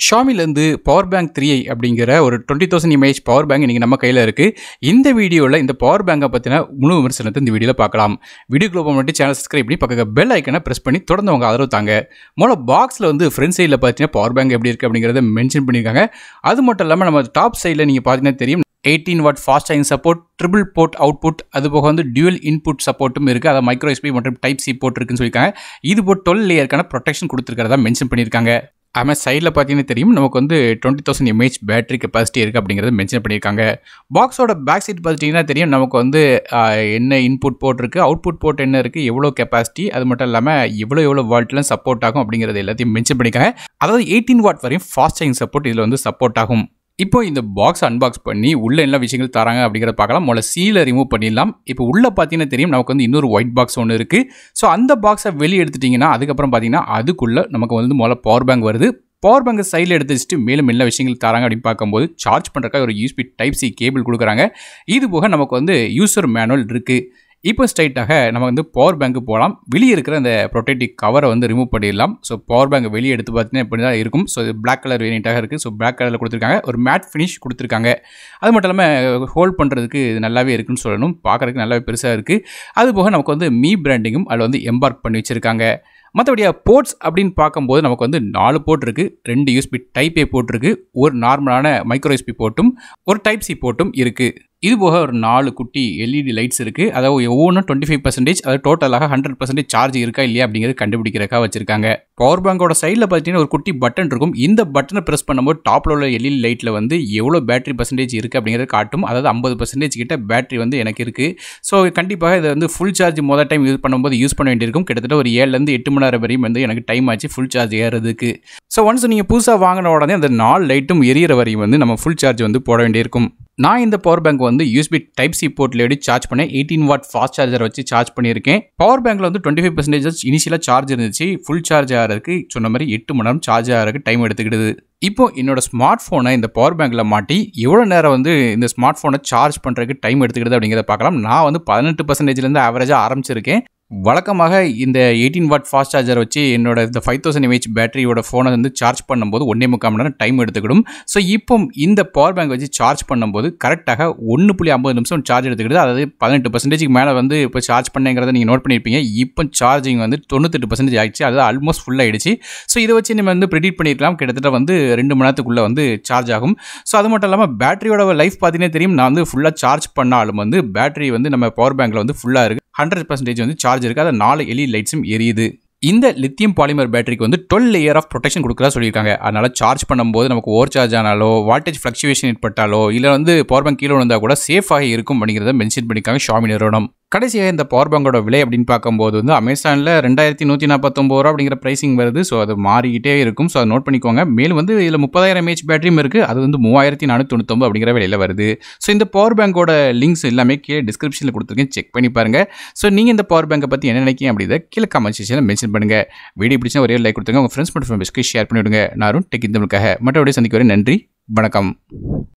ஷாமிலேருந்து power bank three அப்படிங்கிற ஒரு twenty thousand image power bank இன்றைக்கி நம்ம கையில் இருக்குது இந்த வீடியோவில் இந்த பவர் பேங்கை பற்றின முழு விமர்சனத்தை இந்த வீடியோவில் பார்க்கலாம் வீடியோ குளோபம் மட்டும் சேனல் சப்ஸ்கிரைப் பண்ணி பக்க பெல் ஐக்கனை ப்ரெஸ் பண்ணி தொடர்ந்து அவங்க ஆதரவு தாங்க முதல்ல பாக்ஸில் வந்து ஃப்ரண்ட் சைடில் பார்த்தீங்கன்னா பவர் பேங்க் எப்படி இருக்குது அப்படிங்கிறத மென்ஷன் பண்ணியிருக்காங்க அது மட்டும் இல்லாமல் நம்ம டாப் சைடில் நீங்கள் பார்த்தீங்கன்னா தெரியும் eighteen watt fast charging support triple port output அது போக வந்து டியூவல் இன்புட் சப்போர்ட்டும் இருக்குது அதை மைக்ரோ எஸ்பி மற்றும் டைப் சி போர்ட் இருக்குன்னு சொல்லியிருக்காங்க இது போல் டுவெல் லேயருக்கான ப்ரொடெக்ஷன் கொடுத்துருக்கிறதா மென்ஷன் பண்ணியிருக்காங்க ஆமாம் சைடில் பார்த்தீங்கன்னா தெரியும் நமக்கு வந்து twenty thousand mAh battery capacity இருக்குது அப்படிங்கிறத மென்ஷன் பண்ணியிருக்காங்க பாக்ஸோட பேக் சைட் பார்த்துட்டிங்கன்னா தெரியும் நமக்கு வந்து ஆஹ், என்ன இன்புட் போர்ட் இருக்குது அவுட்புட் போர்ட் என்ன இருக்குது எவ்வளோ கெப்பாசிட்டி அது மட்டும் இல்லாமல் எவ்வளோ எவ்வளோ வால்ட்லாம் சப்போர்ட் ஆகும் அப்படிங்கிறது எல்லாத்தையும் மென்ஷன் பண்ணியிருக்காங்க அதாவது எயிட்டீன் வாட் வரையும் ஃபாஸ்ட் சார்ஜிங் சப்போர்ட் இதில் வந்து சப்போர்ட் ஆகும் இப்போ இந்த பாக்ஸ் அன்பாக்ஸ் பண்ணி உள்ள என்ன விஷயங்கள் தராங்க அப்படிங்கிறத பார்க்கலாம் முதல்ல சீலை ரிமூவ் பண்ணிடலாம் இப்போ உள்ள பார்த்தீங்கன்னா தெரியும் நமக்கு வந்து இன்னொரு ஒயிட் பாக்ஸ் ஒன்று இருக்குது ஸோ அந்த பாக்ஸை வெளியே எடுத்துட்டிங்கன்னா அதுக்கப்புறம் பார்த்தீங்கன்னா அதுக்குள்ளே நமக்கு வந்து முதல்ல பவர் பேங்க் வருது பவர் பேங்க் சைடில் எடுத்து வச்சுட்டு மேலும் என்ன விஷயங்கள் தராங்க அப்படின்னு பார்க்கும்போது சார்ஜ் பண்ணுறக்காக ஒரு யூஸ்பி டைப் சி கேபிள் கொடுக்குறாங்க இது போக நமக்கு வந்து யூசர் மேனுவல் இருக்குது இப்போ ஸ்ட்ரைட்டாக நம்ம வந்து பவர் பேங்க்கு போகலாம் வெளியே இருக்கிற அந்த ப்ரொடெக்டிவ் கவரை வந்து ரிமூவ் பண்ணிடலாம் ஸோ பவர் பேங்க் வெளியே எடுத்து பார்த்தீங்கன்னா இப்படி தான் இருக்கும் ஸோ இது பிளாக் கலர் வேரியண்ட்டாக இருக்குது ஸோ பிளாக் கலரில் கொடுத்துருக்காங்க ஒரு மேட் ஃபினிஷ் கொடுத்துருக்காங்க அது மட்டும் இல்லாமல் ஹோல்ட் பண்ணுறதுக்கு இது நல்லாவே இருக்குன்னு சொல்லணும் பார்க்குறதுக்கு நல்லாவே பெருசாக இருக்குது அது போக நமக்கு வந்து மீ பிராண்டிங்கும் அதில் வந்து எம்பார்க் பண்ணி வச்சுருக்காங்க மற்றபடியாக போர்ட்ஸ் அப்படின்னு பார்க்கும்போது நமக்கு வந்து நாலு போர்ட் இருக்குது ரெண்டு யூஸ்பி டைப் ஏ போர்ட் இருக்குது ஒரு நார்மலான மைக்ரோ யூஸ்பி போர்ட்டும் ஒரு டைப் சி போர்ட்டும் இருக்குது இது போக ஒரு நாலு குட்டி எல்இடி லைட்ஸ் இருக்குது அதாவது ஒவ்வொன்றும் டுவெண்ட்டி ஃபைவ் பர்சன்டேஜ் அதாவது டோட்டலாக ஹண்ட்ரட் பர்சன்டேஜ் சார்ஜ் இருக்கா இல்லையா அப்படிங்கிறது கண்டுபிடிக்கிறக்கா வச்சிருக்காங்க பவர் பேங்கோட சைடில் பார்த்தீங்கன்னா ஒரு குட்டி பட்டன் இருக்கும் இந்த பட்டனை ப்ரெஸ் பண்ணும்போது டாப்பில் உள்ள எல்இடி லைட்டில் வந்து எவ்வளோ பேட்டரி பர்சன்டேஜ் இருக்குது அப்படிங்கிறத காட்டும் அதாவது ஐம்பது பர்சன்டேஜ் கிட்ட பேட்டரி வந்து எனக்கு இருக்குது ஸோ கண்டிப்பாக இதை வந்து ஃபுல் சார்ஜ் மொதல் டைம் யூஸ் பண்ணும்போது யூஸ் பண்ண வேண்டியிருக்கும் கிட்டத்தட்ட ஒரு ஏழுலேருந்து எட்டு மணி நேரம் வரையும் வந்து எனக்கு டைம் ஆச்சு ஃபுல் சார்ஜ் ஏறதுக்கு ஸோ ஒன்ஸ் நீங்கள் புதுசாக வாங்கின உடனே அந்த நாலு லைட்டும் எரியற வரையும் வந்து நம்ம ஃபுல் சார்ஜ் வந்து போட வேண்டியிருக்கும் நான் இந்த பவர் பேங்க் வந்து யூஸ்பி டைப் சி போர்ட்டில் எடுத்து சார்ஜ் பண்ணேன் எயிட்டீன் வாட் ஃபாஸ்ட் சார்ஜர் வச்சு சார்ஜ் பண்ணியிருக்கேன் பவர் பேங்க்கில் வந்து டுவெண்ட்டி ஃபைவ் பர்சன்டேஜ் இனிஷியலாக சார்ஜ் இருந்துச்சு ஃபுல் சார்ஜ் ஆகிறதுக்கு சொன்ன மாதிரி எட்டு மணி நேரம் சார்ஜ் ஆகிறதுக்கு டைம் எடுத்துக்கிடுது இப்போ என்னோட ஸ்மார்ட் ஃபோனை இந்த பவர் பேங்க்கில் மாட்டி எவ்வளோ நேரம் வந்து இந்த ஸ்மார்ட் ஃபோனை சார்ஜ் பண்ணுறதுக்கு டைம் எடுத்துக்கிடுது அப்படிங்கிறத பார்க்கலாம் நான் வந்து பதினெட்டு பர்சன்டேஜ்லேருந்து ஆவரேஜாக ஆரம்பிச்சிருக்கேன் வழக்கமாக இந்த எயிட்டீன் வாட் ஃபாஸ்ட் சார்ஜர் வச்சு என்னோட இந்த ஃபைவ் தௌசண்ட் எம்ஏஹெச் பேட்டரியோட ஃபோனை வந்து சார்ஜ் பண்ணும்போது ஒன்றே முக்கால் மணி நேரம் டைம் எடுத்துக்கிடும் ஸோ இப்போ இந்த பவர் பேங்க் வச்சு சார்ஜ் பண்ணும்போது கரெக்டாக ஒன்று புள்ளி ஐம்பது நிமிஷம் சார்ஜ் எடுத்துக்கிடுது அதாவது பதினெட்டு பர்சன்டேஜ்க்கு மேலே வந்து இப்போ சார்ஜ் பண்ணேங்கிறத நீங்கள் நோட் பண்ணியிருப்பீங்க இப்போ சார்ஜிங் வந்து தொண்ணூத்தெட்டு பர்சன்டேஜ் ஆயிடுச்சு அதாவது ஆல்மோஸ்ட் ஃபுல் ஆயிடுச்சு ஸோ இதை வச்சு நம்ம வந்து ப்ரிடிட் பண்ணியிருக்கலாம் கிட்டத்தட்ட வந்து ரெண்டு மணி நேரத்துக்குள்ளே வந்து சார்ஜ் ஆகும் ஸோ அது மட்டும் இல்லாமல் பேட்டரியோட லைஃப் பார்த்தீங்கன்னா தெரியும் நான் வந்து ஃபுல்லாக சார்ஜ் பண்ணாலும் வந்து பேட்டரி வந்து நம்ம பவர் பேங்க்கில் வந்து ஃபுல்லாக இருக்குது ஹண்ட்ரட் பர்சன்டேஜ் வந்து சார்ஜ் இருக்குது அது நாலு எலி லைட்ஸும் எரியுது இந்த லித்தியம் பாலிமர் பேட்டரிக்கு வந்து டுவெல் லேயர் ஆஃப் ப்ரொடெக்ஷன் கொடுக்குறதா சொல்லியிருக்காங்க அதனால் சார்ஜ் பண்ணும்போது நமக்கு ஓவர் சார்ஜ் ஆனாலோ வால்டேஜ் ஃப்ளக்சுவேஷன் ஏற்பட்டாலோ இல்லை வந்து பவர் பேங்க் கீழே விழுந்தால் கூட சேஃபாக இருக்கும் அப்படிங்கிறத மென்ஷன் பண்ணியிருக்காங்க ஷாமி நிறுவனம் கடைசியாக இந்த பவர் பேங்கோட விலை அப்படின்னு பார்க்கும்போது வந்து அமேசானில் ரெண்டாயிரத்தி நூற்றி நாற்பத்தொம்பது ரூபா அப்படிங்கிற ப்ரைசிங் வருது ஸோ அது மாறிக்கிட்டே இருக்கும் ஸோ அதை நோட் பண்ணிக்கோங்க மேலும் வந்து இதில் முப்பதாயிரம் எம்ஏஹெச் பேட்டரியும் இருக்குது அது வந்து மூவாயிரத்தி நானூற்றி தொண்ணூத்தொம்பது அப்படிங்கிற விலையில் வருது ஸோ இந்த பவர் பேங்கோட லிங்க்ஸ் எல்லாமே கீழே டிஸ்கிரிப்ஷனில் கொடுத்துருக்கேன் செக் பண்ணி பாருங்கள் ஸோ நீங்கள் இந்த பவர் பேங்கை பற்றி என்ன நினைக்கிறீங்க அப்படின்றத கீழே கமெண்ட் செக்ஷனில் மென்ஷன் பண்ணுங்கள் வீடியோ பிடிச்சா ஒரே லைக் கொடுத்துங்க உங்கள் ஃப்ரெண்ட்ஸ் மற்றும் ஃபேமிலிஸ்க்கு ஷேர் பண்ணிவிடுங்க நானும் டெக் இந்த மற்றபடி சந்திக்க வரை நன்றி வணக்கம்